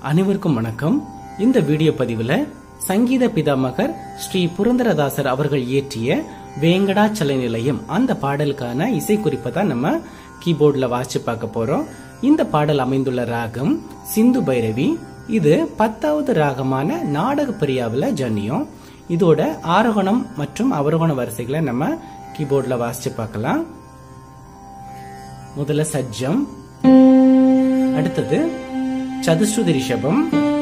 அனைவருக்கும் வணக்கம் இந்த வீடியோ பதிவுல சங்கீத பிதாமகர் ஸ்ரீ புரந்தரதாசர் அவர்கள் இயற்றிய வேங்கடாச்சல நிலையம் அந்த பாடலுக்கான இசைக்குறிப்பை தான் நம்ம கீபோர்ட்ல வாசிச்சு பார்க்க போறோம் இந்த பாடல் அமைந்துள்ள ராகம் சிந்து பைரவி இது பத்தாவது ராகமான நாடக பிரியாவில் ஜன்னியம் இதோட ஆரோகணம் மற்றும் அவரோகண வரிசைகளை நம்ம கீபோர்ட்ல வாசிச்சு பார்க்கலாம் முதல்ல சஜ்ஜம் அடுத்தது சதுஸ்ருதி ரிஷபம்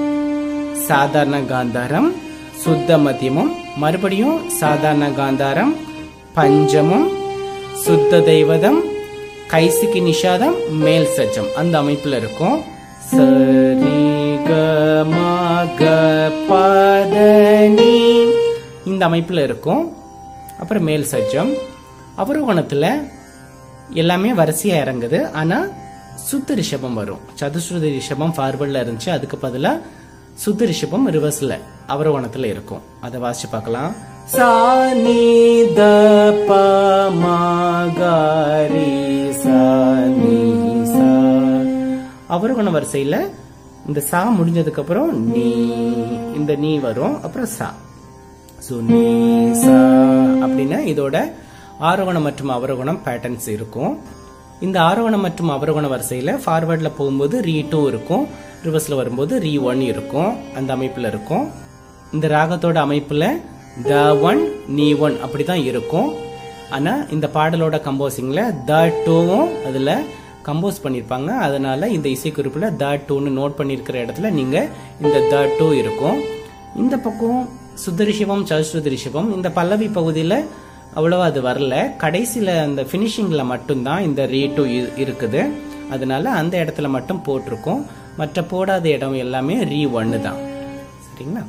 சாதாரண காந்தாரம் சுத்த மத்தியமும் மறுபடியும் சாதாரண காந்தாரம் பஞ்சமும் சுத்த தெய்வதம் கைசிக்கு நிஷாதம் மேல் சஜ்ஜம் அந்த அமைப்புல இருக்கும் சரி க ம க பத நீ இந்த அமைப்புல இருக்கும் அப்புறம் மேல் சஜ்ஜம் அவரோகணத்துல எல்லாமே வரிசையா இறங்குது ஆனா சுத்த ரிஷபம் வரும் சதுஸ்ருதி ரிஷபம் ஃபார்வர்ட்ல இருந்துச்சு அதுக்கு பதிலா சுத்த ரிஷபம் ரிவர்ஸ்ல அவரோகணத்துல இருக்கும் அதை வாசிச்சு பார்க்கலாம் சா நீ த ப ம க ரி சா நீ சா அவரோகண வரிசையில இந்த சா முடிஞ்சதுக்கு அப்புறம் நீ இந்த நீ வரும் அப்புறம் சா ஸோ நீ சா அப்படின்னா இதோட ஆரோகணம் மற்றும் அவரோகணம் பேட்டர்ன்ஸ் இருக்கும் இந்த ஆரோகணம் மற்றும் அவரோகண வரிசையில ஃபார்வர்ட்ல போகும்போது ரீ டூ இருக்கும் ரிவர்ஸ்ல வரும்போது ரீ ஒன் இருக்கும் அந்த அமைப்புல இருக்கும் இந்த ராகத்தோட அமைப்புல த ஒன் நீ ஒன் அப்படிதான் இருக்கும் ஆனா இந்த பாடலோட கம்போசிங்ல த டூவும் அதுல கம்போஸ் பண்ணிருப்பாங்க அதனால இந்த இசைக்குறிப்புல த டூன்னு நோட் பண்ணிருக்கிற இடத்துல நீங்க இந்த த டூ இருக்கும் இந்த பக்கம் சுத்தரிஷிவம் சதுஸ்ருதி ரிஷபம் இந்த பல்லவி பகுதியில அவ்வளவா அது வரல கடைசியில அந்த பினிஷிங்ல மட்டும்தான் இந்த ரீ டூ இருக்குது அதனால அந்த இடத்துல மட்டும் போட்டிருக்கோம் மற்ற போடாத இடம் எல்லாமே ரீ ஒன்னு தான் சரிங்களா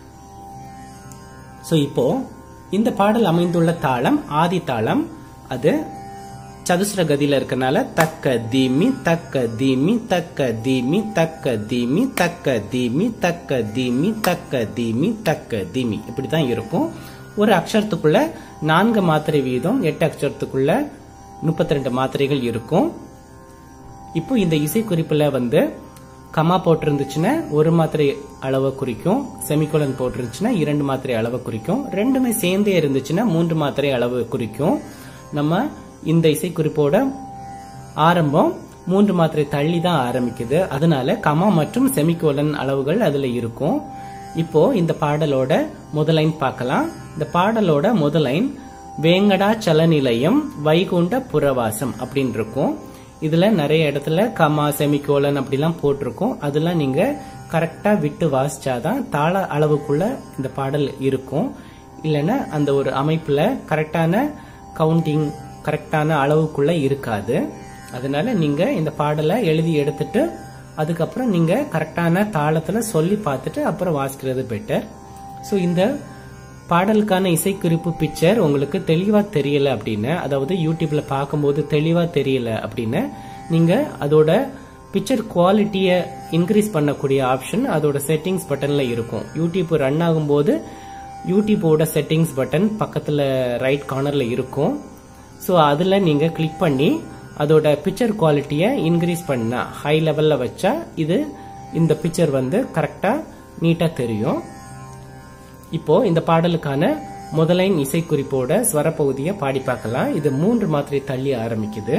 ஸோ இப்போ இந்த பாடல் அமைந்துள்ள தாளம் ஆதி தாளம் அது சதுஸ்ர கதியில இருக்கனால தக்க தீமி தக்க தீமி தக்க தீமி தக்க தீமி தக்க தீமி தக்க தீமி தக்க தீமி தக்க தீமி இப்படிதான் இருக்கும் ஒரு அக்ஷரத்துக்குள்ள நான்கு மாத்திரை வீதம் எட்டு அக்ஷரத்துக்குள்ள முப்பத்தி ரெண்டு மாத்திரைகள் இருக்கும் இப்போ இந்த இசைக்குறிப்புல வந்து கமா போட்டிருந்துச்சுன்னா ஒரு மாத்திரை அளவை குறிக்கும் செமிகோலன் போட்டிருந்துச்சுன்னா இரண்டு மாத்திரை அளவை குறிக்கும் ரெண்டுமே சேர்ந்தே இருந்துச்சுன்னா மூன்று மாத்திரை அளவு குறிக்கும் நம்ம இந்த இசைக்குறிப்போட ஆரம்பம் மூன்று மாத்திரை தள்ளி தான் ஆரம்பிக்குது அதனால கமா மற்றும் செமிகோலன் அளவுகள் அதுல இருக்கும் இப்போ இந்த பாடலோட முதலைன் பார்க்கலாம் இந்த பாடலோட முதலைன் வேங்கடாச்சல நிலையம் வைகுண்ட புறவாசம் அப்படின்னு இருக்கும் இதுல நிறைய இடத்துல கமா செமிகோலன் அப்படிலாம் போட்டிருக்கும் அதெல்லாம் நீங்க கரெக்டா விட்டு வாசிச்சாதான் தாள அளவுக்குள்ள இந்த பாடல் இருக்கும் இல்லைன்னா அந்த ஒரு அமைப்புல கரெக்டான கவுண்டிங் கரெக்டான அளவுக்குள்ள இருக்காது அதனால நீங்க இந்த பாடலை எழுதி எடுத்துட்டு அதுக்கப்புறம் நீங்க கரெக்டான தாளத்துல சொல்லி பார்த்துட்டு அப்புறம் வாசிக்கிறது பெட்டர் ஸோ இந்த பாடலுக்கான இசைக்குறிப்பு பிக்சர் உங்களுக்கு தெளிவா தெரியல அப்படின்னு அதாவது யூடியூப்ல பார்க்கும்போது தெளிவா தெரியல அப்படின்னு நீங்க அதோட பிக்சர் குவாலிட்டியை இன்க்ரீஸ் பண்ணக்கூடிய ஆப்ஷன் அதோட செட்டிங்ஸ் பட்டன்ல இருக்கும் யூடியூப் ரன் ஆகும்போது யூடியூப்போட செட்டிங்ஸ் பட்டன் பக்கத்துல ரைட் கார்னர்ல இருக்கும் ஸோ அதில் நீங்கள் கிளிக் பண்ணி அதோட பிக்சர் குவாலிட்டியை இன்க்ரீஸ் பண்ணா ஹை லெவலில் வச்சா இது இந்த பிக்சர் வந்து கரெக்டாக நீட்டாக தெரியும் இப்போ இந்த பாடலுக்கான முதலைன் இசைக்குறிப்போட ஸ்வர பகுதியை பாடி பார்க்கலாம் இது மூன்று மாத்திரை தள்ளி ஆரம்பிக்குது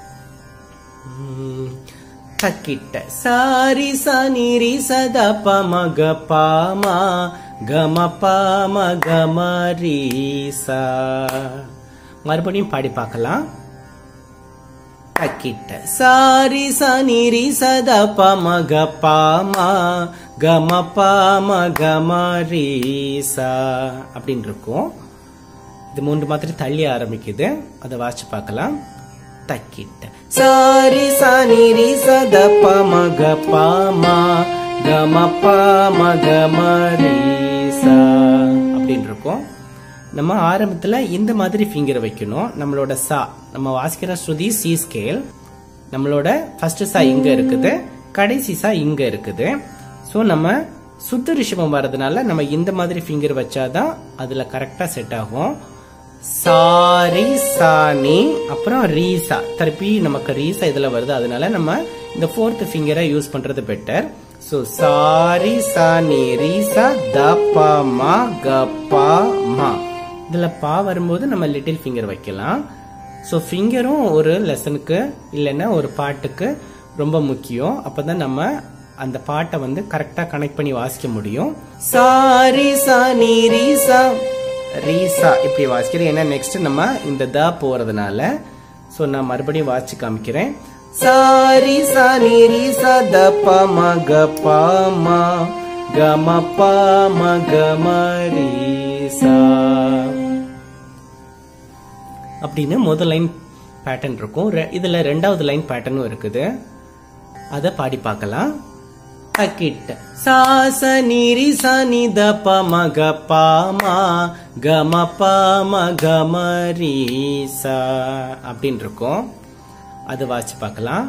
தக்கிட்ட சாரி சனிரி சத பமக பாமா கம பாம கமரி சா மறுபடியும் பாடி பார்க்கலாம் தக்கிட்ட சாரி சனிரி சத பமக பாமா கம பாம கமரி சா அப்படின்னு இருக்கும் இது மூன்று மாத்திரை தள்ளி ஆரம்பிக்குது அதை வாசிச்சு பார்க்கலாம் தக்கிட்ட சாரி சனிரி சத பமக பாமா கம பாம கமரி சா அப்படின்னு இருக்கும் நம்ம ஆரம்பத்துல இந்த மாதிரி ஃபிங்கர் வைக்கணும் நம்மளோட சா நம்ம வாசிக்கிற ஸ்ருதி சி ஸ்கேல் நம்மளோட ஃபர்ஸ்ட் சா இங்க இருக்குது கடைசி சா இங்க இருக்குது ஸோ நம்ம சுத்த ரிஷபம் வர்றதுனால நம்ம இந்த மாதிரி ஃபிங்கர் வச்சாதான் அதுல கரெக்டா செட் ஆகும் சாரி சானி அப்புறம் ரீசா திருப்பி நமக்கு ரீசா இதுல வருது அதனால நம்ம இந்த ஃபோர்த் ஃபிங்கரை யூஸ் பண்றது பெட்டர் ஸோ சாரி சானி ரீசா த ப மா க ப மா இதுல பா வரும்போது நம்ம லிட்டில் ஃபிங்கர் வைக்கலாம் ஸோ ஃபிங்கரும் ஒரு லெசனுக்கு இல்லைன்னா ஒரு பாட்டுக்கு ரொம்ப முக்கியம் அப்பதான் நம்ம அந்த பாட்டை வந்து கரெக்டா கனெக்ட் பண்ணி வாசிக்க முடியும் சாரி சானி ரீசா ரீசா இப்படி வாசிக்கிறேன் ஏன்னா நெக்ஸ்ட் நம்ம இந்த த போறதுனால ஸோ நான் மறுபடியும் வாசிச்சு காமிக்கிறேன் சாரி சானி ரீசா த ப ம க ப ம க ம ப ம க ம ரீசா அப்படின்னு முதல் லைன் பேட்டர்ன் இருக்கும் ரெ- இதுல ரெண்டாவது லைன் பேட்டர்னும் இருக்குது அத பாடி பார்க்கலாம் தக்கிட்ட சாச நீரி சனி த ப ம க ப ம க ம ப ம க ம ரீ சா அப்படின்னு இருக்கும் அது வாசிச்சு பார்க்கலாம்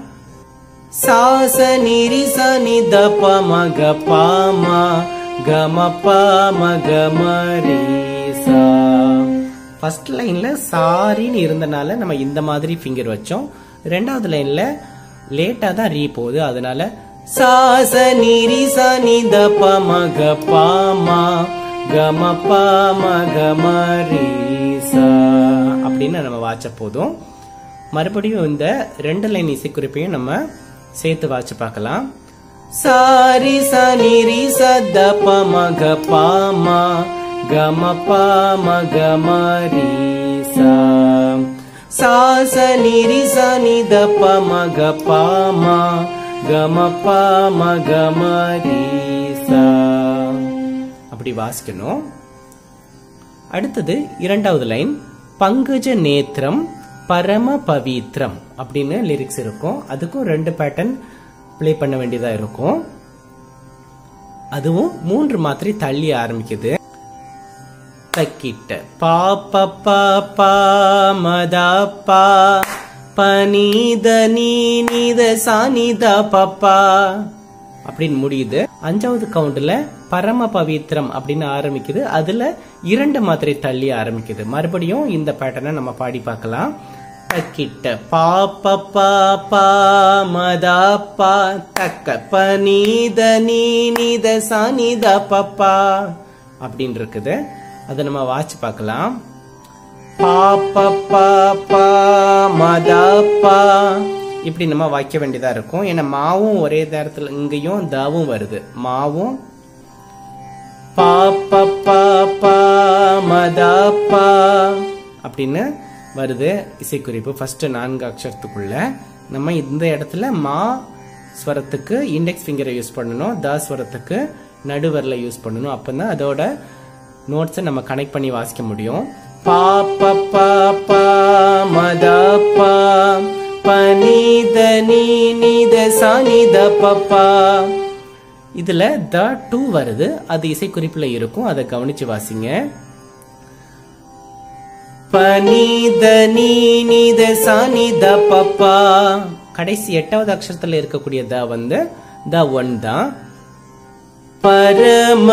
சாச நீரி சனி த ப ம க ப ம க ம ப ம க ம ரீ சா ஃபர்ஸ்ட் லைன்ல சாரின்னு இருந்தனால நம்ம இந்த மாதிரி ஃபிங்கர் வச்சோம் ரெண்டாவது லைன்ல லேட்டா தான் ரீ போகுது அதனால சாச நீரி சனி த ப ம க ப ம க ம ப ம க ம ரீ சா அப்படின்னு நம்ம வாச்ச போதும் மறுபடியும் இந்த ரெண்டு லைன் இசைக்குறிப்பையும் நம்ம சேர்த்து வாச்சு பார்க்கலாம் சாரி சனி ரி சத ப ம க ப ம க ம ப ம க ம ரி சா சா ச நி ரி ச நி த ப ம க ப ம க ம ப ம க ம ரி சா அப்படி வாசிக்கணும் அடுத்தது இரண்டாவது லைன் பங்கஜ நேத்திரம் பரம பவித்ரம் அப்படின்னு லிரிக்ஸ் இருக்கும் அதுக்கும் ரெண்டு பேட்டர்ன் ப்ளே பண்ண வேண்டியதா இருக்கும் அதுவும் மூன்று மாத்திரை தள்ளி ஆரம்பிக்குது தக்கிட்ட பா ப ப ப மதா பா பனித நீ நீத சானித பப்பா அப்படின்னு முடியுது அஞ்சாவது கவுண்ட்ல பரம பவித்ரம் அப்படின்னு ஆரம்பிக்குது அதுல இரண்டு மாத்திரை தள்ளி ஆரம்பிக்குது மறுபடியும் இந்த பேட்டர்னை நம்ம பாடி பார்க்கலாம் தக்கிட்ட பா ப ப ப மதா பா தக்க பனித நீ நீத சானித பப்பா அப்படின்னு இருக்குது அதை நம்ம வாட்ச் பார்க்கலாம் பா ப ப ப மதா பா இப்படி நம்ம வாய்க்க வேண்டியதா இருக்கும் ஏன்னா மாவும் ஒரே நேரத்துல இங்கேயும் தாவும் வருது மாவும் பா ப ப ப மதா பா அப்படின்னு வருது இசைக்குறிப்பு ஃபர்ஸ்ட் நான்கு அக்ஷரத்துக்குள்ள நம்ம இந்த இடத்துல மா ஸ்வரத்துக்கு இண்டெக்ஸ் ஃபிங்கரை யூஸ் பண்ணணும் த ஸ்வரத்துக்கு நடுவரில் யூஸ் பண்ணணும் அப்பதான் அதோட நோட்ஸை நம்ம கனெக்ட் பண்ணி வாசிக்க முடியும் பா ப ப ப மத ப பனித நீ நீத சானித பப்பா இதுல த டூ வருது அது இசைக்குறிப்புல இருக்கும் அதை கவனிச்சு வாசிங்க பனித நீ நீத சானித பப்பா கடைசி எட்டாவது அக்ஷரத்துல இருக்கக்கூடிய த வந்து த ஒன் தான் பரம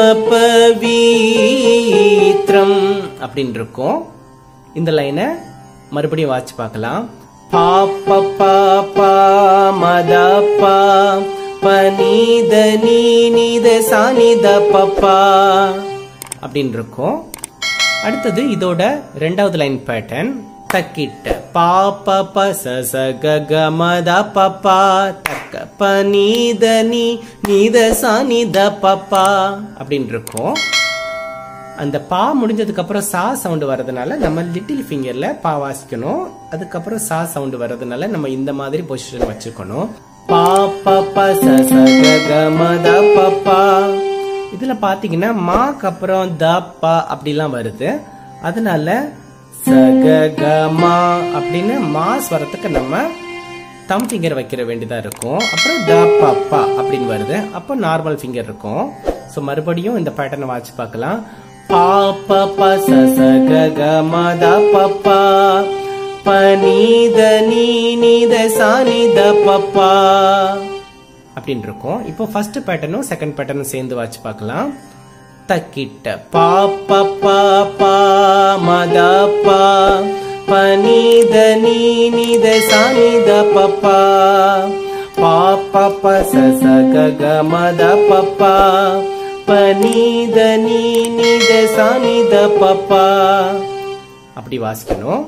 பவித்ரம் அப்படின்னு இருக்கும் இந்த லைனை மறுபடியும் வாட்ச் பார்க்கலாம் பா ப ப ப மத ப பனித நீ நீத சானித பப்பா அப்படின்னு இருக்கும் அடுத்தது இதோட ரெண்டாவது லைன் பேட்டர்ன் தக்கிட்ட பா ப ப ச ச க க ம த ப ப தக்க ப நீத நீ நீத சா நீத ப ப அப்படின்னு இருக்கும் அந்த பா முடிஞ்சதுக்கு அப்புறம் சா சவுண்ட் வர்றதுனால நம்ம லிட்டில் ஃபிங்கர்ல பா வாசிக்கணும் அதுக்கப்புறம் சா சவுண்ட் வர்றதுனால நம்ம இந்த மாதிரி பொசிஷன் வச்சுக்கணும் பா ப ப ச ச க க ம த ப ப இதுல பாத்தீங்கன்னா மாக்கு அப்புறம் த ப அப்படிலாம் வருது அதனால ச க க மா அப்படின்னு மா ஸ்வரத்துக்கு நம்ம தம் ஃபிங்கர் வைக்கிற வேண்டியதா இருக்கும் அப்புறம் த ப ப அப்படின்னு வருது அப்போ நார்மல் ஃபிங்கர் இருக்கும் ஸோ மறுபடியும் இந்த பேட்டர்னை வாட்சி பார்க்கலாம் பா ப ப ச ச க க ம த ப ப ப நீ த நீ நீ த சா நீ த ப ப அப்படின்னு இருக்கும் இப்போ ஃபர்ஸ்ட் பேட்டர்னும் செகண்ட் பேட்டர்னும் சேர்ந்து வாட்சி பார்க்கலாம் தக்கிட்ட பா ப ப ப மத ப பனித நீ நித சனித பப்பா பா ப ப ச ச க க மத பப்பா பனித நீ நித சனித பப்பா அப்படி வாசிக்கணும்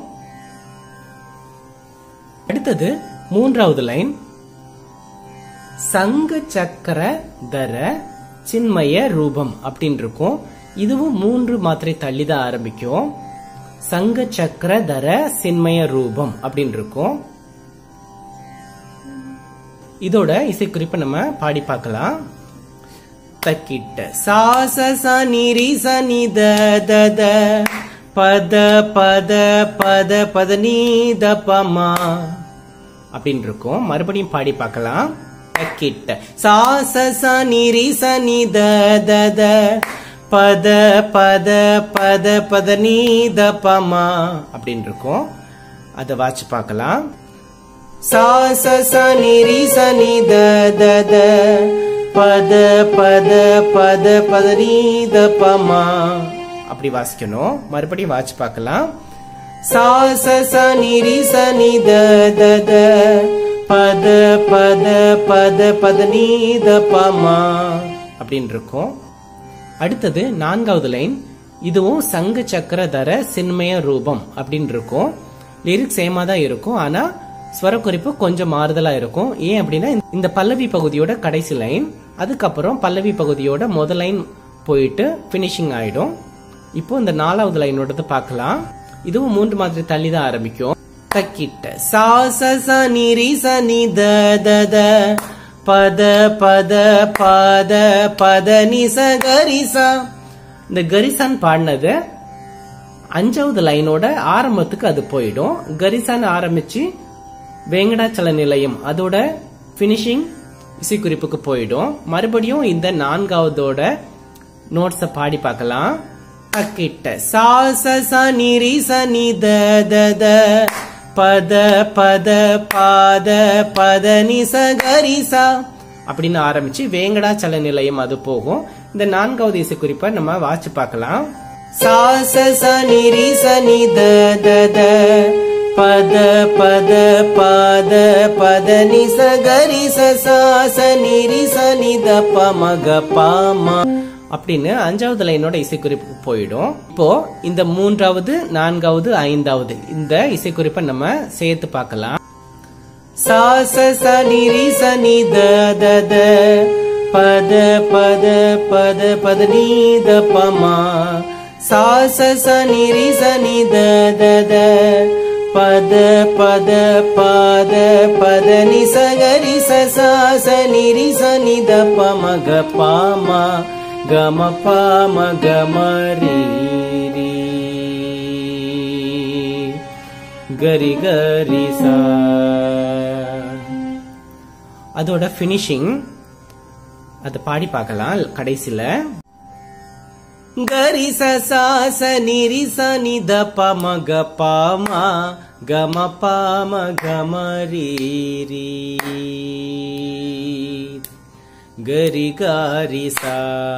அடுத்தது மூன்றாவது லைன் சங்க சக்கர தர சின்மய ரூபம் அப்படின்னு இருக்கும் இதுவும் மூன்று மாத்திரை தள்ளி தான் ஆரம்பிக்கும் சங்க சக்கர தர சின்மய ரூபம் அப்படின்னு இருக்கும் இதோட இசைக்குறிப்பை நம்ம பாடி பார்க்கலாம் தக்கிட்ட சாச சனிரி சனி த த த பத பத பத பத நீ த பமா அப்படின்னு இருக்கும் மறுபடியும் பாடி பார்க்கலாம் தக்கிட்ட சாச சனிரி சனி த த த பத பத பத பத நீ த பமா அப்படின்னு இருக்கும் அதை வாட்சி பார்க்கலாம் சா ச ச நி ரி ச நி த த த பத பத பத பத நீ த பமா அப்படி வாசிக்கணும் மறுபடியும் வாட்சி பார்க்கலாம் சா ச ச நி ரி ச நி த த த பத பத பத பத நீ த பமா அப்படின்னு இருக்கும் அடுத்தது நான்காவது லைன் இதுவும் சங்க சக்கர தர சின்மய ரூபம் அப்படின்னு இருக்கும் லிரிக்ஸ் சேமா தான் இருக்கும் ஆனா ஸ்வரக்குறிப்பு கொஞ்சம் மாறுதலா இருக்கும் ஏன் அப்படின்னா இந்த பல்லவி பகுதியோட கடைசி லைன் அதுக்கப்புறம் பல்லவி பகுதியோட முதல் லைன் போயிட்டு பினிஷிங் ஆயிடும் இப்போ இந்த நாலாவது லைனோடது பார்க்கலாம் இதுவும் மூன்று மாதிரி தள்ளி தான் ஆரம்பிக்கும் தக்கிட்ட சா ச ச நி ரி ச நி த த த பத பத பத பத நி ச கரிசா இந்த கரிசான் பாடினது அஞ்சாவது லைனோட ஆரம்பத்துக்கு அது போயிடும் கரிசான் ஆரம்பிச்சு வேங்கடாச்சல நிலையம் அதோட பினிஷிங் இசைக்குறிப்புக்கு போயிடும் மறுபடியும் இந்த நான்காவதோட நோட்ஸ பாடி பார்க்கலாம் அக்கிட்ட சா ச ச நி ரி ச நி த த த பத பத பாத பத நி ச கரிசா அப்படின்னு ஆரம்பிச்சு வேங்கடாச்சல நிலையம் அது போகும் இந்த நான்காவது இசைக்குறிப்பை நம்ம வாட்சி பார்க்கலாம் சா ச ச நி ரி ச நி த த த பத பத பாத பத நி ச கரி ச சா ச நி ரி ச நி த ப ம க ப ம அப்படின்னு அஞ்சாவது லைனோட இசைக்குறிப்புக்கு போயிடும் இப்போ இந்த மூன்றாவது நான்காவது ஐந்தாவது இந்த இசைக்குறிப்பை நம்ம சேர்த்து பார்க்கலாம் சா ச ச நி ரி ச நி த த த பத பத பத பத நீ த ப ம சா ச ச நி ரி ச நி த த த பத பத பாத பத நி ச கரி ச சா ச நி ரி ச நி த ப ம க ப ம க ம ப ம க ம ரி ரி கரி கரி சா அதோட ஃபினிஷிங் அதை பாடி பார்க்கலாம் கடைசியில கரி ச சா ச நி ரி ச நி த ப ம க ப ம க ம ப ம க ம ரி ரி கரி காரி சா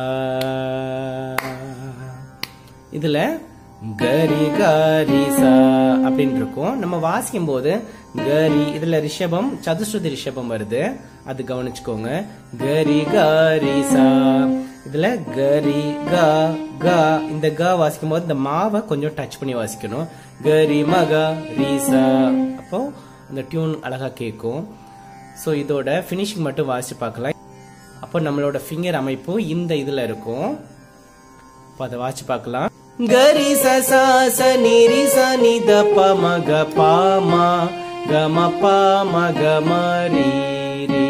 இதுல கரி காரி சா அப்படின்னு இருக்கும் நம்ம வாசிக்கும் போது கரி இதுல ரிஷபம் சதுஸ்ருதி ரிஷபம் வருது அது கவனிச்சுக்கோங்க கரி காரி சா இதுல கரி கா கா இந்த க வாசிக்கும் போது இந்த மாவை கொஞ்சம் டச் பண்ணி வாசிக்கணும் கரி மகா ரீசா அப்போ அந்த டியூன் அழகா கேட்கும் ஸோ இதோட ஃபினிஷிங் மட்டும் வாசிச்சு பார்க்கலாம் அப்போ நம்மளோட ஃபிங்கர் அமைப்பு இந்த இதுல இருக்கும் அப்போ அதை வாசிச்சு பார்க்கலாம் கரி ச சா ச நி ரி ச நி த ப ம க ப ம க ம ப ம க ம ரி ரி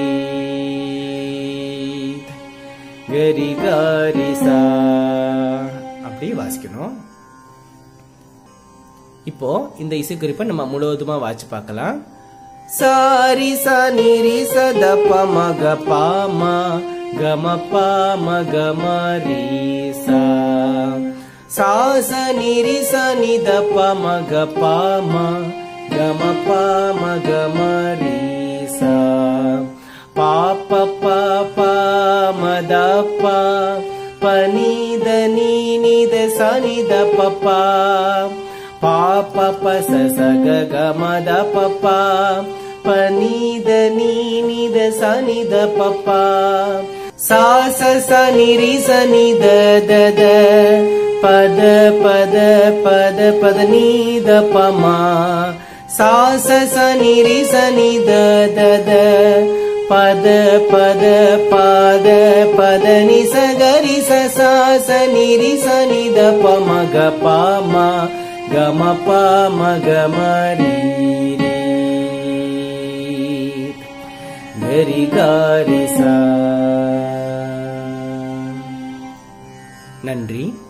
கரி கரி சா அப்படி வாசிக்கணும் இப்போ இந்த இசைக்குறிப்பை நம்ம முழுவதுமா வாசிச்சு பார்க்கலாம் சாரி ச நி ரி ச த ப ம க ப ம க ம ப ம க ம ரி சா சா ச நி ரி ச நி த ப ம க ப ம க ம ப ம க ம ரி சா பா ப ப ப ம த ப ப பனித நீனித சனித பப்பா பாப்ப பச சக கமத பப்பா பனித நீனித சனித பப்பா சாச சனிரி சனித தத பத பத பத பத நீத பமா சாச சனிரி சனித தத பத பத பாத பத நி சகரி சாச நிரி சனித பமக பாமா கம பாமக மரீரி கரி காரி சா நன்றி